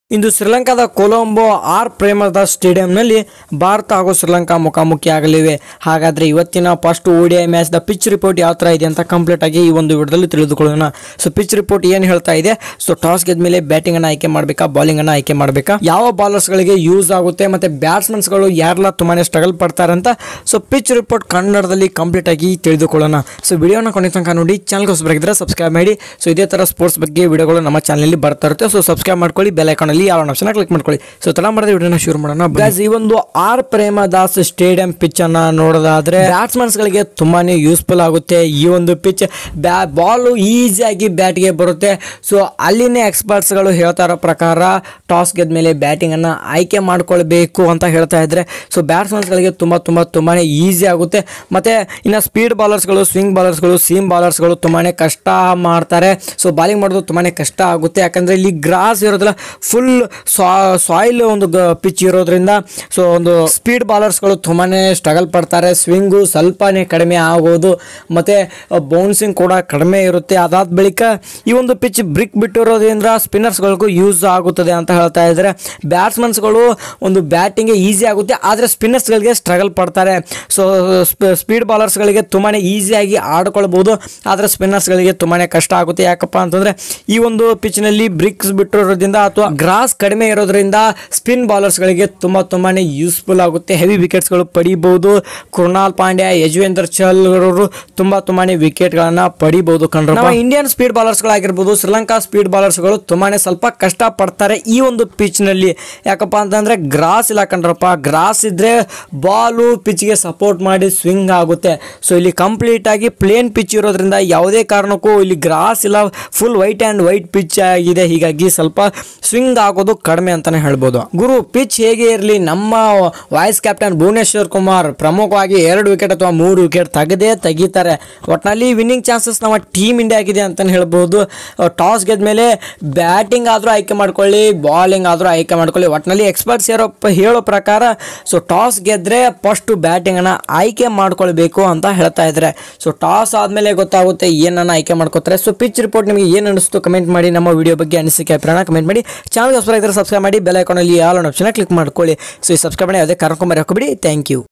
ಇಂದು ಶ್ರೀಲಂಕಾದ ಕೊಲಂಬೋ ಆರ್ ಪ್ರೇಮದ ಸ್ಟೇಡಿಯಂನಲ್ಲಿ ಭಾರತ ಹಾಗೂ ಶ್ರೀಲಂಕಾ ಮುಖಾಮುಖಿ ಆಗಲಿವೆ ಹಾಗಾದ್ರೆ ಇವತ್ತಿನ first ODI match the pitch report ಯಾವ ಥರ ಇದೆ ಅಂತ ಕಂಪ್ಲೀಟ್ ಆಗಿ ಈ ಒಂದು ವಿಡಿಯೋದಲ್ಲಿ ತಿಳಿದುಕೊಳ್ಳೋಣ ಸೊ ಪಿಚ್ ರಿಪೋರ್ಟ್ ಏನು ಹೇಳ್ತಾ ಇದೆ ಸೊ ಟಾಸ್ ಗೆದ್ಮೇಲೆ ಬ್ಯಾಟಿಂಗ್ ಅನ್ನ ಆಯ್ಕೆ ಮಾಡಬೇಕಾ ಬಾಲಿಂಗ್ ಅನ್ನ ಆಯ್ಕೆ ಮಾಡಬೇಕಾ ಯಾವ bowlers ಗಳಿಗೆ ಯೂಸ್ ಆಗುತ್ತೆ ಮತ್ತೆ ಬ್ಯಾಟ್ಸ್ಮನ್ಸ್ ಗಳು ಯಾರೆಲ್ಲ ತುಂಬಾನೇ ಸ್ಟ್ರಗಲ್ ಪಡ್ತಾರೆ ಅಂತ ಸೊ ಪಿಚ್ ರಿಪೋರ್ಟ್ ಕನ್ನಡದಲ್ಲಿ ಕಂಪ್ಲೀಟ್ ಆಗಿ ತಿಳಿದುಕೊಳ್ಳೋಣ ಸೊ ವಿಡಿಯೋನ ಕೊನೆ ತನಕ ನೋಡಿ ಚಾನಲ್ ಹೊಸಬರಾಗಿದ್ರೆ ಸಬ್ಸ್ಕ್ರೈಬ್ ಮಾಡಿ ಸೊ ಇದೇ ತರ ಸ್ಪೋರ್ಟ್ಸ್ ಬಗ್ಗೆ ವಿಡಿಯೋಗಳು ನಮ್ಮ ಚಾನಲ್ ಬರ್ತಾ ಇರುತ್ತೆ ಸೊ ಸಬ್ಸ್ಕ್ರೈಬ್ ಮಾಡ್ಕೊಳ್ಳಿ ಬೆಲ್ ಐಕಾನ್ ಅಲ್ಲಿ ಯಾವ ಆಪ್ಷನ್ ಕ್ಲಿಕ್ ಮಾಡ್ಕೊಳ್ಳಿ ಸೊ ತಡ ಮಾಡಿದ ವಿಡಿಯೋನ ಶುರು ಮಾಡೋಣ Guys, ಈ ಒಂದು ಆರ್ ಪ್ರೇಮದಾಸ್ ಸ್ಟೇಡಿಯಂ ಪಿಚ್ ಅನ್ನ ನೋಡೋದಾದ್ರೆ ಬ್ಯಾಟ್ಸ್ಮನ್ಸ್ ಗಳಿಗೆ ತುಂಬಾನೇ ಯೂಸ್ಫುಲ್ ಆಗುತ್ತೆ ಈ ಒಂದು ಪಿಚ್ ಬಾಲ್ ಈಸಿಯಾಗಿ ಬ್ಯಾಟ್ಗೆ ಬರುತ್ತೆ ಸೊ ಅಲ್ಲಿನೇ ಎಕ್ಸ್ಪರ್ಟ್ಸ್ ಗಳು ಹೇಳ್ತಾ ಇರೋ ಪ್ರಕಾರ ಟಾಸ್ ಗೆದ್ಮೇಲೆ ಬ್ಯಾಟಿಂಗ್ ಅನ್ನ ಆಯ್ಕೆ ಮಾಡ್ಕೊಳ್ಬೇಕು ಅಂತ ಹೇಳ್ತಾ ಇದ್ರೆ ಸೊ ಬ್ಯಾಟ್ಸ್ಮನ್ಸ್ ಗಳಿಗೆ ತುಂಬಾ ತುಂಬಾ ತುಂಬಾನೇ ಈಸಿ ಆಗುತ್ತೆ ಮತ್ತೆ ಇನ್ನು ಸ್ಪೀಡ್ ಬಾಲರ್ಸ್ಗಳು ಸ್ವಿಂಗ್ ಬಾಲರ್ಸ್ಗಳು ಸೀಮ್ ಬಾಲರ್ಸ್ಗಳು ತುಂಬಾನೇ ಕಷ್ಟ ಮಾಡ್ತಾರೆ ಸೊ ಬಾಲಿಂಗ್ ಮಾಡೋದು ತುಂಬಾನೇ ಕಷ್ಟ ಆಗುತ್ತೆ ಯಾಕಂದ್ರೆ ಇಲ್ಲಿ ಗ್ರಾಸ್ ಇರೋದಿಲ್ಲ ಫುಲ್ ಸಾಯಿಲ್ ಒಂದು ಪಿಚ್ ಇರೋದ್ರಿಂದ ಸೊ ಒಂದು ಸ್ಪೀಡ್ ಬಾಲರ್ಸ್ಗಳು ತುಂಬಾನೇ ಸ್ಟ್ರಗಲ್ ಪಡ್ತಾರೆ ಸ್ವಿಂಗು ಸ್ವಲ್ಪನೇ ಕಡಿಮೆ ಆಗೋದು ಮತ್ತೆ ಬೌನ್ಸಿಂಗ್ ಕೂಡ ಕಡಿಮೆ ಇರುತ್ತೆ ಅದಾದ ಬಳಿಕ ಈ ಒಂದು ಪಿಚ್ ಬ್ರಿಕ್ ಬಿಟ್ಟಿರೋದ್ರಿಂದ ಸ್ಪಿನ್ನರ್ಸ್ಗಳಿಗೂ ಯೂಸ್ ಆಗುತ್ತದೆ ಅಂತ ಹೇಳ್ತಾ ಇದ್ದಾರೆ ಬ್ಯಾಟ್ಸ್ಮನ್ಸ್ಗಳು ಒಂದು ಬ್ಯಾಟಿಂಗ್ ಈಸಿ ಆಗುತ್ತೆ ಆದರೆ ಸ್ಪಿನ್ನರ್ಸ್ಗಳಿಗೆ ಸ್ಟ್ರಗಲ್ ಪಡ್ತಾರೆ ಸೊ ಸ್ಪೀಡ್ ಬಾಲರ್ಸ್ಗಳಿಗೆ ತುಂಬಾ ಈಸಿಯಾಗಿ ಆಡ್ಕೊಳ್ಬೋದು ಆದರೆ ಸ್ಪಿನ್ನರ್ಸ್ಗಳಿಗೆ ತುಂಬಾ ಕಷ್ಟ ಆಗುತ್ತೆ ಯಾಕಪ್ಪ ಅಂತಂದರೆ ಈ ಒಂದು ಪಿಚ್ನಲ್ಲಿ ಬ್ರಿಕ್ಸ್ ಬಿಟ್ಟಿರೋದ್ರಿಂದ ಅಥವಾ ಗ್ರಾಸ್ ಕಡಿಮೆ ಇರೋದ್ರಿಂದ ಸ್ಪಿನ್ ಬಾಲರ್ಸ್ಗಳಿಗೆ ತುಂಬ ತುಂಬಾ ಯೂಸ್ಫುಲ್ ಆಗುತ್ತೆ ಹೆವಿ ವಿಕೆಟ್ಸ್ಗಳು ಪಡಿಬಹುದು ಕೃಣಾಲ್ ಪಾಂಡ್ಯ ಯಜುವೇಂದ್ರ ಚಹಲ್ ಅವರು ತುಂಬ ತುಂಬಾ ವಿಕೆಟ್ಗಳನ್ನು ಪಡಿಬಹುದು ಕಂಡ್ರೆ ನಮ್ಮ ಇಂಡಿಯನ್ ಸ್ಪೀಡ್ ಬಾಲರ್ಸ್ಗಳಾಗಿರ್ಬೋದು ಶ್ರೀಲಂಕಾ ಸ್ಪೀಡ್ ಬಾಲರ್ಸ್ಗಳು ತುಂಬಾನೇ ಸ್ವಲ್ಪ ಕಷ್ಟ ಪಡ್ತಾರೆ ಈ ಒಂದು ಪಿಚ್ನಲ್ಲಿ ಯಾಕಪ್ಪ ಅಂತಂದ್ರೆ ಗ್ರಾಸ್ ಇಲ್ಲ ಕಂಡ್ರಪ್ಪ ಗ್ರಾಸ್ ಇದ್ರೆ ಬಾಲು ಪಿಚ್ಗೆ ಸಪೋರ್ಟ್ ಮಾಡಿ ಸ್ವಿಂಗ್ ಆಗುತ್ತೆ ಸೊ ಇಲ್ಲಿ ಕಂಪ್ಲೀಟ್ ಆಗಿ ಪ್ಲೇನ್ ಪಿಚ್ ಇರೋದ್ರಿಂದ ಯಾವುದೇ ಕಾರಣಕ್ಕೂ ಇಲ್ಲಿ ಗ್ರಾಸ್ ಇಲ್ಲ full white and white pitch ಆಗಿದೆ ಹೀಗಾಗಿ ಸ್ವಲ್ಪ ಸ್ವಿಂಗ್ ಆಗೋದು ಕಡಿಮೆ ಅಂತಾನೆ ಹೇಳ್ಬೋದು ಗುರು ಪಿಚ್ ಹೇಗೆ ಇರಲಿ ನಮ್ಮ ವೈಸ್ ಕ್ಯಾಪ್ಟನ್ ಭುವನೇಶ್ವರ್ ಕುಮಾರ್ ಪ್ರಮುಖವಾಗಿ ಎರಡು ವಿಕೆಟ್ ಅಥವಾ ಮೂರು ವಿಕೆಟ್ ತೆಗೆದೇ ತೆಗಿತಾರೆ ಒಟ್ಟಿನಲ್ಲಿ ವಿನ್ನಿಂಗ್ ಚಾನ್ಸಸ್ ನಮ್ಮ ಟೀಮ್ ಇಂಡಿಯಾಗಿದೆ ಅಂತಲೇ ಹೇಳ್ಬೋದು ಟಾಸ್ ಗೆದ್ಮೇಲೆ ಬ್ಯಾಟಿಂಗ್ ಆದರೂ ಆಯ್ಕೆ ಮಾಡ್ಕೊಳ್ಳಿ ಬಾಲಿಂಗ್ ಆದರೂ ಆಯ್ಕೆ ಮಾಡ್ಕೊಳ್ಳಿ ಒಟ್ಟಿನಲ್ಲಿ ಎಕ್ಸ್ಪರ್ಟ್ಸ್ ಯಾರೋ ಪ- ಹೇಳೋ ಪ್ರಕಾರ ಸೊ ಟಾಸ್ ಗೆದ್ರೆ ಫಸ್ಟ್ ಬ್ಯಾಟಿಂಗನ್ನು ಆಯ್ಕೆ ಮಾಡ್ಕೊಳ್ಬೇಕು ಅಂತ ಹೇಳ್ತಾ ಇದ್ದಾರೆ ಸೊ ಟಾಸ್ ಆದಮೇಲೆ ಗೊತ್ತಾಗುತ್ತೆ ಏನನ್ನ ಆಯ್ಕೆ ಮಾಡ್ಕೋತಾರೆ ಸೊ ಪಿಚ್ ರಿಪೋರ್ಟ್ ನಿಮಗೆ ಏನು ಅನಿಸ್ತು ಕಮೆಂಟ್ ಮಾಡಿ ನಮ್ಮ ವಿಡಿಯೋ ಬಗ್ಗೆ ಅನಿಸಿಕೆ ಅಭಿಪ್ರಾಯ ಕಮೆಂಟ್ ಮಾಡಿ ಚಾನಲ್ಗೆ ಹೊಸಬರಾಗಿದ್ದರೆ ಸಬ್ಸ್ಕ್ರೈಬ್ ಮಾಡಿ ಬೆಲ್ ಐಕಾನಲ್ಲಿ ಆಲ್ ಆಪ್ಷನ್ ಕ್ಲಿಕ್ ಮಾಡ್ಕೊಳ್ಳಿ ಸೊ ಈ ಸಬ್ಸ್ಕ್ರೈಬ್ ಮಾಡಿ ಯಾವುದೇ ಕಾರ್ಯಕ್ರಮ ಹಾಕೋಬಿಡಿ ಥ್ಯಾಂಕ್ ಯು